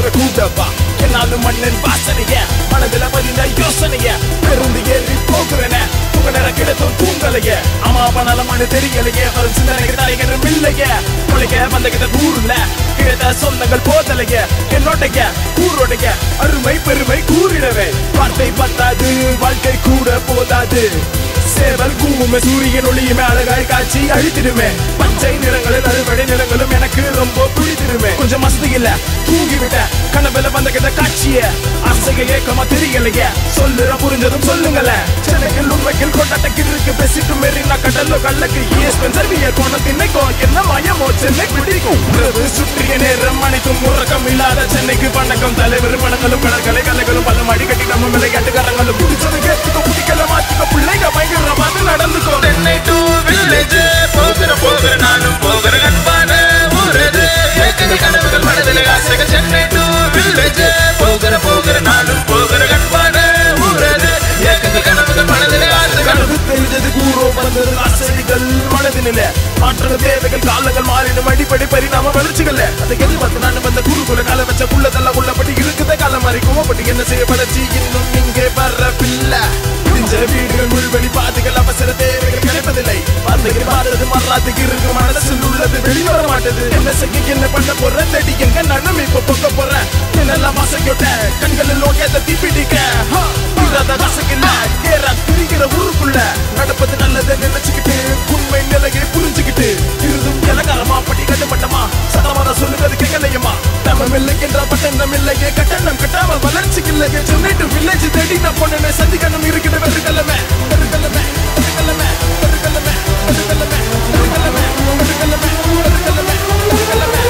எங்க கூட வா என்னாலும் மண்ணின் வாசனைய மனதுல பதிந்த யோசனைய பெருந்து ஏறி போகிறன உங்க நேரம் கிடைத்தும் தூங்கலைய அம்மா பணலமானு தெரியலையே வரும் சிந்தனைக்கு தலைகரும் இல்லையே உலக வந்த கிட்ட ஊருல கிடைத்த சொந்தங்கள் போதலைய என்னோடைய ஊரோடைய அருமை பெருமை கூறிடவே வார்த்தை பத்தாது வாழ்க்கை கூட போதாது சேவல் கூவுமே சூரியன் ஒளியுமே அழகாய் காட்சி அழித்திடுமே பச்சை நிறங்களில் அறுவடை நிறங்களும் எனக்கு ரொம்ப பிடித்திடுமே கொஞ்சம் மசதி இல்ல தூங்கிவிட்ட கனவுல வந்த கிட்ட காட்சிய ஆசைய ஏக்கமா தெரியலையே சொல்லுற புரிஞ்சதும் சொல்லுங்களேன் சென்னையில் உண்மையில் கொண்டாட்டத்தில் இருக்கு பேசிட்டு மெரினா கடலோ கள்ளக்கு ஈஸ்பன் சர்விய கோணம் திண்ணைக்கோ என்ன மயமோ சென்னை பிடிக்கும் உறவு சுற்றிய நேரம் அனைத்தும் உறக்கம் இல்லாத சென்னைக்கு வணக்கம் தலைவர் பணங்களும் கடற்கரை கலைகளும் பல மடி கட்டிடமும் விளையாட்டுக்காரங்களும் பிடிச்சது கேட்டுக்கோ பிடிக்கல மாத்திக்கோ பிள்ளைங்க பயங்கரமாக நடந்துக்கோ சென்னை டு வில்லேஜ் போகிற போகிற நானும் போகிற அன்பான ஊரது ஏக்கங்கள் கனவுகள் மனதில் ஆசைகள் சென்னை டு வில்லேஜ் போகிற போகிற நானும் போகிற அன்பான ஊரது ஏக்கங்கள் கனவுகள் மனதில் ஆசைகள் கனவு தெரிஞ்சது கூறோ வந்தது ஆசைகள் மனதினில மாற்றங்கள் தேவைகள் காலங்கள் மாறிடும் அடிப்படை பரிணாம வளர்ச்சிகள் அதை எதிர்பார்த்து நான் வந்த குருகுல கால வச்ச புள்ளதெல்லாம் உள்ளபடி இருக்குத காலம் மாறி கோவப்பட்டு என்ன செய்ய வளர்ச்சி இன்னும் இங்கே வரவில்லை இடிஞ்ச வீடுகள் முள்வெளி பாதைகள் அவசர தேவைகள் கிடைப்பதில்லை வார்த்தைகள் மாறுறது மாறாதுக்கு இருக்கு மனசில் உள்ளது வெளிவர மாட்டது என்ன செய்ய என்ன பண்ண போற தேடி எங்க நானும் இப்ப பொக்க போறேன் என்னெல்லாம் வாசையோட கண்களில் ஓகேத தீப்பிடிக்க ஹா, தீராத வாசையில ஏற திரிகிற ஊருக்குள்ள நடப்பது நல்லதை நினைச்சுக்கிட்டு உண்மை நிலையை புரிஞ்சுக்கிட்டு இருந்தும் இலகாரமா படி கட்டுமட்டமா சதமான சொல்லுவது கேட்கலையுமா நம்ம இல்லை என்ற பட்டணம் இல்லையே கட்டணம் கட்டாமல் வளர்ச்சிக்கு இல்லையே சென்னை டு வில்லேஜ் தேடி நான் பொண்ணு சந்திக்கணும் இருக்கிற வெறுக்கலமே வெறுக்கலமே வெறுக்கலமே வெறுக்கலமே வெறுக்கலமே வெறுக்கலமே வெறுக்கலமே வெறுக்கலமே வெறுக்கலமே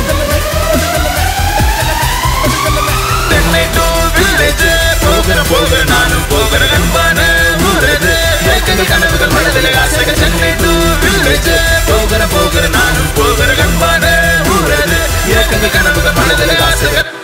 சென்னை டு வில்லேஜ் போகிற போகிற நானும் போகிற அன்பான ஊரது ஏக்கங்கள் கனவுகள் மனதில் ஆசைகள் சென்னை டு வில்லேஜ் போகிற போகிற நானும் போகிற அன்பான ஊரது ஏக்கங்கள் கனவுகள் மனதில் ஆசைகள்